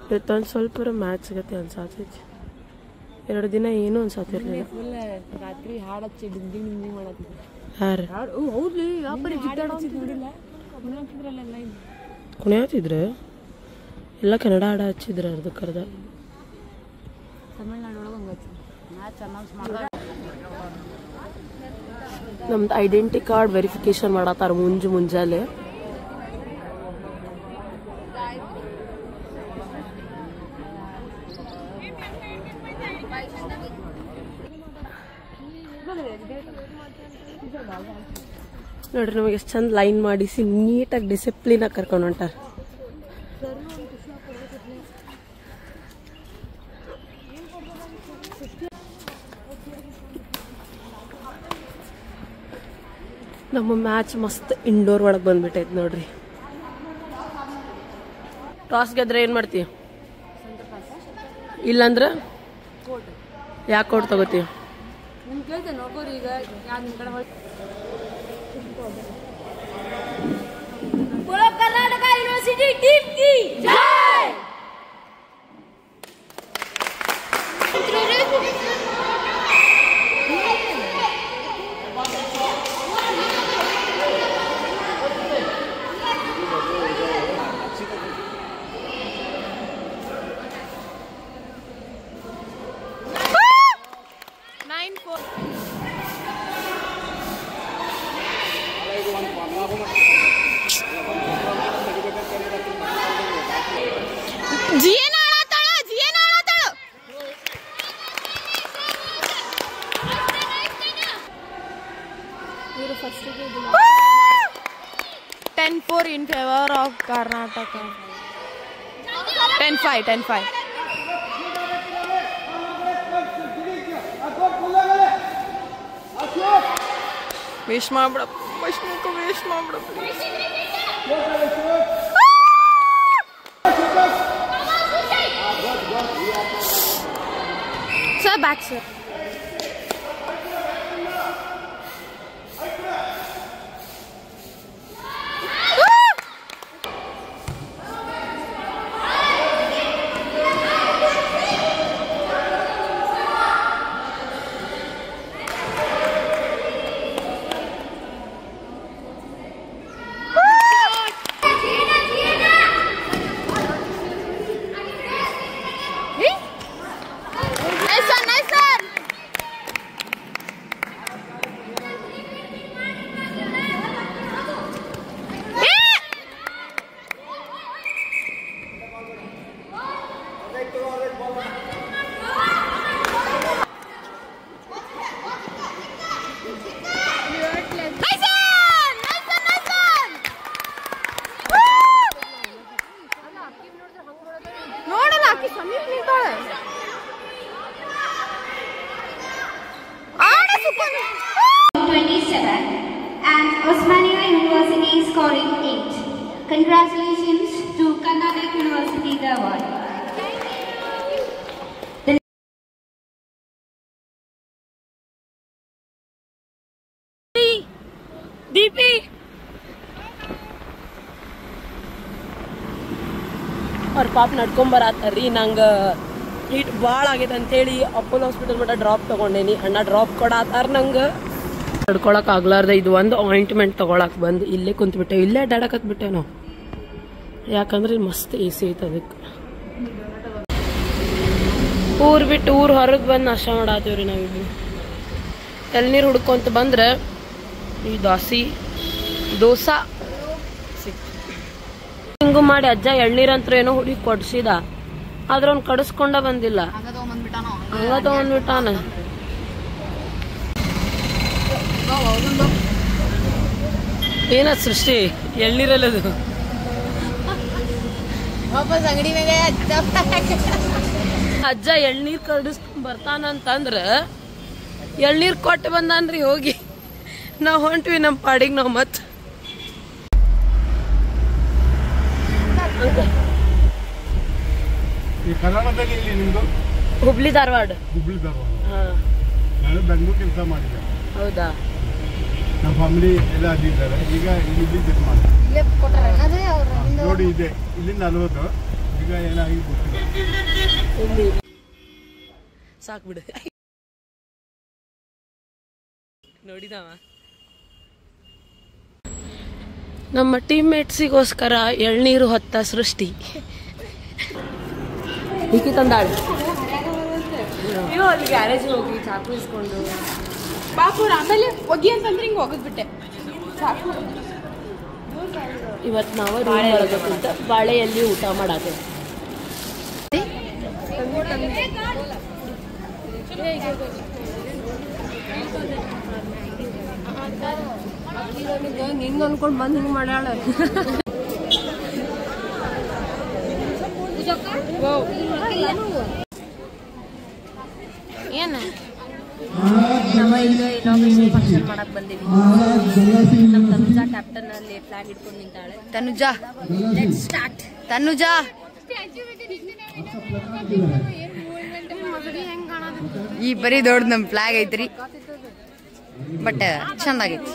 ಇವತ್ತೊಂದು ಸ್ವಲ್ಪ ಮ್ಯಾಚ್ ಸಿಗತ್ತೆ ಅನ್ಸಾತೈತಿ ಎರಡು ದಿನ ಏನೂ ಅನ್ಸಾತಿರ್ಲಿಲ್ಲ ಫುಲ್ ರಾತ್ರಿ ಹಾಡು ಹಚ್ಚಿ ಡಿಂಗ್ ಡಿಂಗ್ ಮಾಡತ್ತಿದ್ರು ಯಾರು ಹಾಡು ಹೌದ್ಲಿ ವ್ಯಾಪಾರಿ ನೋಡಿಲ್ಲ ಕುಣಿಯಾತಿದ್ರಲ್ಲ ಇಲ್ಲಿ ಕುಣಿಯಾತಿದ್ರು ಎಲ್ಲ ಕನ್ನಡ ಹಾಡ ಹಚ್ಚಿದ್ರು ಅರ್ಧಕ್ಕರ್ಧ ತಮಿಳ್ನಾಡು ಒಳಗೆ ಹಂಗಚ್ಚಿ ಮ್ಯಾಚ್ ಅನೌನ್ಸ್ ಮಾಡ್ದ ನಮ್ದು ಐಡೆಂಟಿ ಕಾರ್ಡ್ ವೆರಿಫಿಕೇಶನ್ ಮಾಡತ್ತಾರ ಮುಂಜು ಮುಂಜಾನೆ ನೋಡ್ರಿ ನಮಗೆ ಎಷ್ಟು ಚಂದ ಲೈನ್ ಮಾಡಿಸಿ ನೀಟಾಗಿ ಡಿಸಿಪ್ಲಿನ್ ಆಗಿ ಕರ್ಕೊಂಡು ಹೊಂಟಾರ ನಮ್ಮ ಮ್ಯಾಚ್ ಮಸ್ತ್ ಇಂಡೋರ್ ಒಳಗೆ ಬಂದ್ಬಿಟ್ಟೈತೆ ನೋಡ್ರಿ ಟಾಸ್ ಗೆದ್ರೆ ಏನು ಮಾಡ್ತೀವಿ ಇಲ್ಲಂದ್ರ ಯಾಕೆ ಕೊಟ್ಟು ತಗೋತೀವಿ ನಿಮ್ಗೆ ಕೇಳ್ತೇನೆ ನೋಡ್ಕೋರಿ ಈಗ ಯಾರು ನಿಮ್ಮ ಕಡೆ ಹೊಳ್ ಕರ್ನಾಟಕ ಯೂನಿವರ್ಸಿಟಿ ಟೀಮ್ ಕಿ ಜೈ ಜಿಯೇನ ಆಡತಾಳ ಜಿಯೇನ ಆಡತಾಳ ten four in favour of Karnataka ten five ten five waste ಮಾಡ್ಬಿಡ ಮಶ್ಮುಖ ವೇಸ್ಟ್ ಮಾಡ್ಬಿಡ sir back sir Nice one, nice one. Nice one! Nice one, nice one! ನೋಡಲ್ಲ ಆಕಿ ಸಮೀಪ ನಿಂತಾಳೆ ಆಡ ಸುಖ 27 and Osmania University scoring 8. Congratulations to Karnataka University the award. ದೀಪಿ ಅವ್ರ ಪಾಪ ನಡ್ಕೊಂಬರತ್ತಾರ್ರಿ ನಂಗೆ ಹೀಟ್ ಭಾಳ ಆಗೈತೆ ಅಂತೇಳಿ ಅಪೋಲೋ ಹಾಸ್ಪಿಟಲ್ ಮಟ್ಟ ಡ್ರಾಪ್ ತಗೊಂಡೇನಿ ಅಣ್ಣ ಡ್ರಾಪ್ ಕೊಡತ್ತಾರ ನಂಗೆ ನಡ್ಕೊಳಕ್ ಆಗ್ಲಾರ್ದ ಇದು ಒಂದು ಆಯಿಂಟ್ಮೆಂಟ್ ತಗೊಳಕ್ ಬಂದು ಇಲ್ಲೇ ಕುಂತ್ಬಿಟ್ಟೆ ಇಲ್ಲೇ ಅಡ್ಡಾಡಕತ್ ಬಿಟ್ಟೆ ನಾವು ಯಾಕಂದ್ರೆ ಇಲ್ಲಿ ಮಸ್ತ್ ಎ ಸಿ ಐತೆ ಅದಕ್ಕೆ ಊರ್ ಬಿಟ್ಟು ಊರ್ ಹೊರಗೆ ಬಂದು ನಾಷ್ಟ ಮಾಡಾತೀವ್ರಿ ನಾವಿಬ್ರು ಎಳ್ನೀರು ಹುಡ್ಕೊಂತ ಬಂದ್ರೆ ಈ ದೋಸೆ ದೋಸಾ ಸಿಕ್ತು ಹಿಂಗು ಮಾಡಿ ಅಜ್ಜ ಎಳ್ನೀರಂತ್ರ ಏನೋ ಹುಡುಗಿ ಕೊಡ್ಸಿದ ಆದ್ರೆ ಅವ್ನು ಕಡಿಸ್ಕೊಂಡ ಬಂದಿಲ್ಲ ಹಂಗ ತಗೊಂಬಂದ್ಬಿಟ್ಟಾನೋ ಹಂಗ ತಗೊಂಡ್ಬಿಟ್ಟಾನ ಏನ ಸೃಷ್ಟಿ ಎಳ್ನೀರಲ್ಲದು ವಾಪಸ್ ಅಂಗಡಿ ಮ್ಯಾಗ ಅಜ್ಜ ಎಳ್ನೀರ್ ಕಡಿಸ್ಕೊಂಡ್ ಬರ್ತಾನಂತಂದ್ರ ಎಳ್ನೀರ್ ಕೊಟ್ಟು ಬಂದಾನ್ರಿ ಹೋಗಿ ನಾವ್ ಹೊಂಟ್ವಿ ನಮ್ ಪಾಡಿಗೆ ನಾವ್ ಮತ್ ಈ ಕರ್ನಾಟಕದಲ್ಲಿ ಇಲ್ಲಿ ನಿಮ್ದು ಹುಬ್ಳಿ ಧಾರವಾಡ ಹುಬ್ಳಿ ಧಾರವಾಡ ಹಾ ನಾನು ಬೆಂಗಳೂರು ಕೆಲಸ ಮಾಡಿದ್ದೆ ಹೌದಾ ನಮ್ಮ ಫ್ಯಾಮಿಲಿ ಎಲ್ಲ ಅಲ್ಲಿದ್ದಾರೆ ಈಗ ಇಲ್ಲಿ ಕೆಲಸ ಮಾಡ್ತಾರೆ ಇಲ್ಲೇ ಕೊಟ್ಟಾರ ಅದೇ ಅವ್ರ ನೋಡಿ ಇದೆ ಇಲ್ಲಿ ನಲ್ವತ್ತು ಈಗ ಏನಾಗಿ ಗೊತ್ತಿಲ್ಲ ಇಲ್ಲಿ ಸಾಕ್ಬಿಡು ನೋಡಿದವ ನಮ್ಮ ಟೀಮ್ ಮೇಟ್ಸಿಗೋಸ್ಕರ ಎಳ್ನೀರು ಹೊತ್ತ ಸೃಷ್ಟಿ ಈಕಿ ತಂದಾಳು ನೀವು ಅಲ್ಲಿ ಗ್ಯಾರೇಜ್ ಹೋಗಿ ಚಾಕು ಇಸ್ಕೊಂಡು ಪಾಪುರ್ ಆಮೇಲೆ ಒಗಿ ಅಂತಂದ್ರೆ ಹಿಂಗೆ ಹೋಗದ್ಬಿಟ್ಟೆ ಸಾಕು ಇವತ್ತು ನಾವು ರೂಮ್ ಒಳಗೆ ಕುಂತ ಬಾಳೆಯಲ್ಲಿ ಊಟ ಮಾಡಾಕ ನಿಂಗೆ ಅನ್ಕೊಂಡು ಬಂದು ಹಿಂಗೆ ಮಾಡ್ಯಾಳ ಏನ ನಮ್ಮ ಈಗ ಇನಾಗ್ರೇಷನ್ ಫಂಕ್ಷನ್ ಮಾಡಕ್ ಬಂದೀವಿ ನಮ್ಮ ತನುಜಾ ಕ್ಯಾಪ್ಟನ್ ಅಲ್ಲಿ ಫ್ಲಾಗ್ ಹಿಡ್ಕೊಂಡು ನಿಂತಾಳೆ ತನುಜಾ ತನುಜಾ ಈ ಬರೀ ದೊಡ್ಡ ನಮ್ ಫ್ಲಾಗ್ ಐತ್ರಿ ಬಟ್ ಚಂದ ಆಗೈತಿ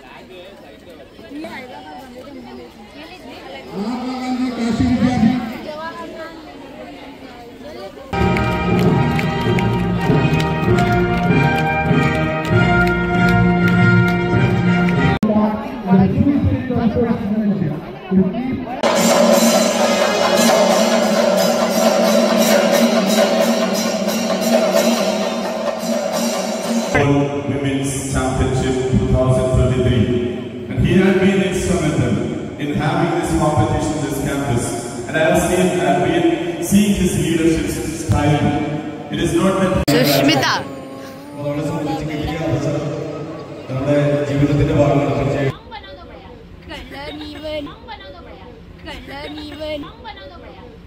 World Women's Championship 2023. And he had been instrumental in having this competition in this campus. And I have seen, I have been seeing his leadership style. It is not that Sushmita നമ്മളെ സംബന്ധിച്ച് കിട്ടിയ അവസരം നമ്മുടെ ജീവിതത്തിന്റെ ഭാഗമാണ് തീർച്ചയായും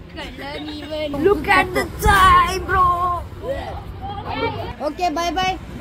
look at the time bro Okay, bye bye.